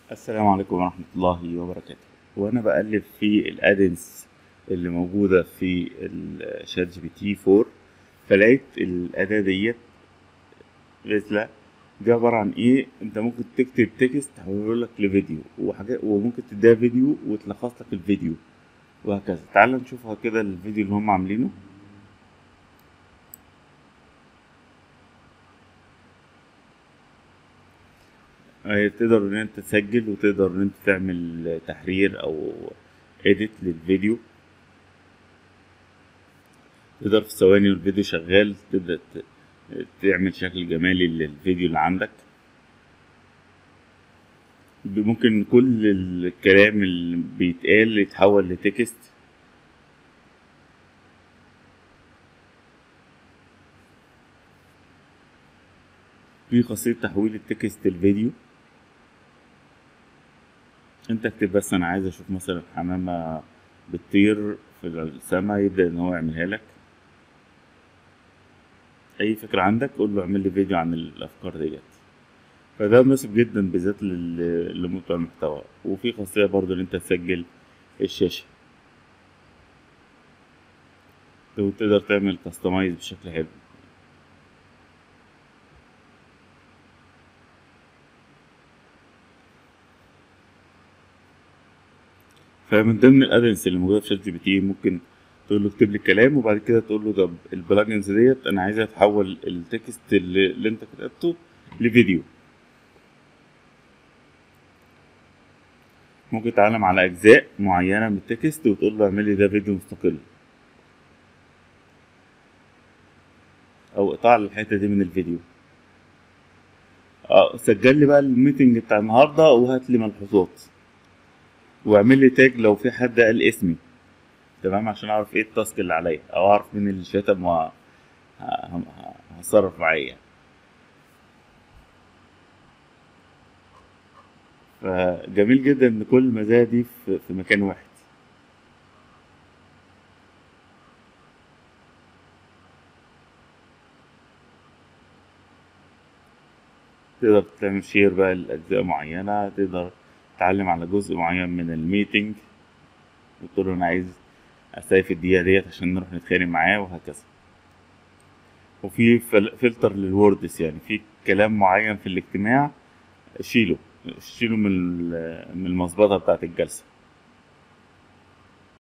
السلام عليكم ورحمة الله وبركاته وأنا بقلب في الأدنس اللي موجودة في الشات جي بي تي 4 فلقيت الأداة ديت رسلة دي عبارة عن إيه أنت ممكن تكتب تكست تحوله لك لفيديو وحاجات وممكن تديها فيديو وتلخص لك الفيديو وهكذا تعال نشوفها كده الفيديو اللي هم عاملينه آه، تقدر ان انت تسجل وتقدر ان انت تعمل تحرير او اديت للفيديو تقدر في ثواني والفيديو شغال تبدأ ت- تعمل شكل جمالي للفيديو اللي عندك ممكن كل الكلام اللي بيتقال يتحول لتكست في خاصية تحويل التكست الفيديو انت اكتب بس انا عايز اشوف مثلا حمامة بتطير في السماء يبدأ ان هو يعملها لك اي فكرة عندك قول له اعمل لي فيديو عن الافكار ديت فده مناسب جدا بالذات لل- لموضوع المحتوى وفي خاصية برضو ان انت تسجل الشاشة وتقدر تعمل كاستمايز بشكل حلو فمن ضمن الادنس اللي موجوده في شات جي بي تي ممكن تقول له اكتب لي الكلام وبعد كده تقول له طب البلاجنز ديت انا عايزها تحول التكست اللي, اللي انت كتبته لفيديو ممكن تعلم على اجزاء معينه من التكست وتقول له اعمل لي ده فيديو مستقل او اقطع لي الحته دي من الفيديو اه سجل لي بقى الميتنج بتاع النهارده وهات لي ملحوظات واعمل لي تاج لو في حد قال اسمي تمام عشان اعرف ايه التاسك اللي عليا او اعرف مين اللي شتم وه- ه- ه- هتصرف معايا فجميل جدا ان كل المزايا دي في في مكان واحد تقدر تعمل شير بقى لأجزاء معينة تقدر تعلم على جزء معين من الميتنج وتقول له أنا عايز أسيف الدقيقة ديت عشان نروح نتخانق معاه وهكذا وفي فل- فلتر للوردس يعني في كلام معين في الاجتماع شيله شيله من ال- من المظبطة بتاعت الجلسة